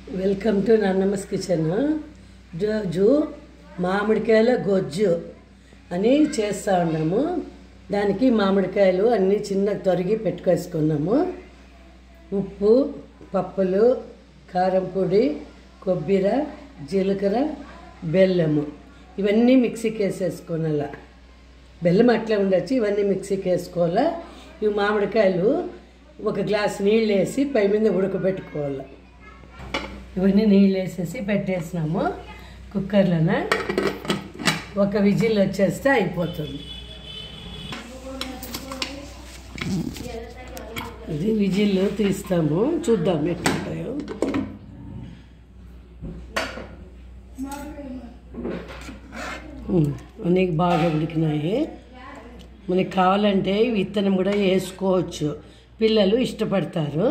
welcome to నన్నమ్మస్ kitchen రోజు మామిడికాయల గొజ్జు అని చేస్తూ ఉన్నాము దానికి మామిడికాయలు అన్నీ చిన్న తొరిగి పెట్టుకేసుకున్నాము ఉప్పు పప్పులు కారం పొడి కొబ్బరి జీలకర్ర బెల్లము ఇవన్నీ మిక్సీకి వేసేసుకోనాల బెల్లం అట్లా ఉండొచ్చు ఇవన్నీ మిక్సీకి వేసుకోవాలా ఇవి మామిడికాయలు ఒక గ్లాస్ నీళ్ళు వేసి పై మీద ఉడకబెట్టుకోవాలి ఇవన్నీ నీళ్ళు వేసేసి పెట్టేసినాము కుక్కర్లోన ఒక విజిల్ వచ్చేస్తే అయిపోతుంది ఇది విజిల్ తీస్తాము చూద్దాం ఎట్లుంటాయో ఉమ్, అన్నీ బాగా ఉడికినాయి మనకి కావాలంటే ఈ విత్తనం కూడా వేసుకోవచ్చు పిల్లలు ఇష్టపడతారు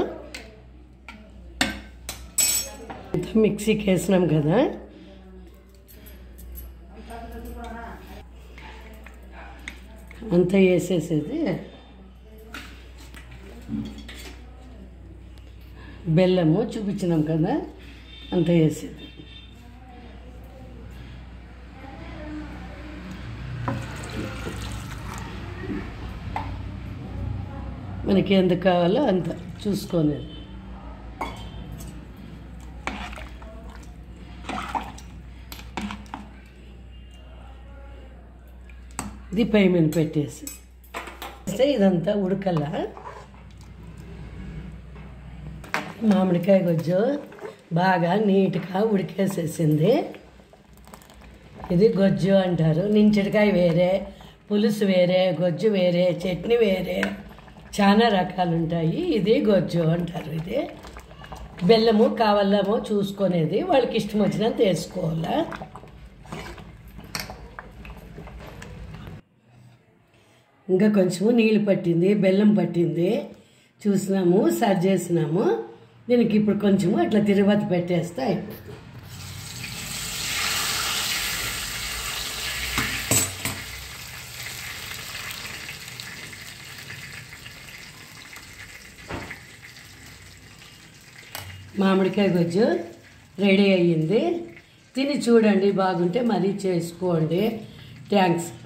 అంతా మిక్సీకి వేసినాం కదా అంతా వేసేసేది బెల్లము చూపించినాం కదా అంత వేసేది మనకి ఎంత కావాలో అంత చూసుకునేది ఇది పై మీద పెట్టేసి వేస్తే ఇదంతా ఉడకల మామిడికాయ గొజ్జు బాగా నీట్గా ఉడికేసేసింది ఇది గొజ్జు అంటారు నించడికాయ వేరే పులుసు వేరే గొజ్జు వేరే చట్నీ వేరే చాలా రకాలు ఉంటాయి ఇది గొజ్జు అంటారు ఇది బెల్లము కావాలేమో చూసుకునేది వాళ్ళకి ఇష్టం వచ్చినంత వేసుకోవాలా ఇంకా కొంచెము నీళ్ళు పట్టింది బెల్లం పట్టింది చూసినాము సర్వ్ చేసినాము దీనికి ఇప్పుడు కొంచెము అట్లా తిరుపతి పెట్టేస్తే అయిపోతుంది మామిడికాయ గొజ్జు రెడీ అయ్యింది తిని చూడండి బాగుంటే మరీ చేసుకోండి థ్యాంక్స్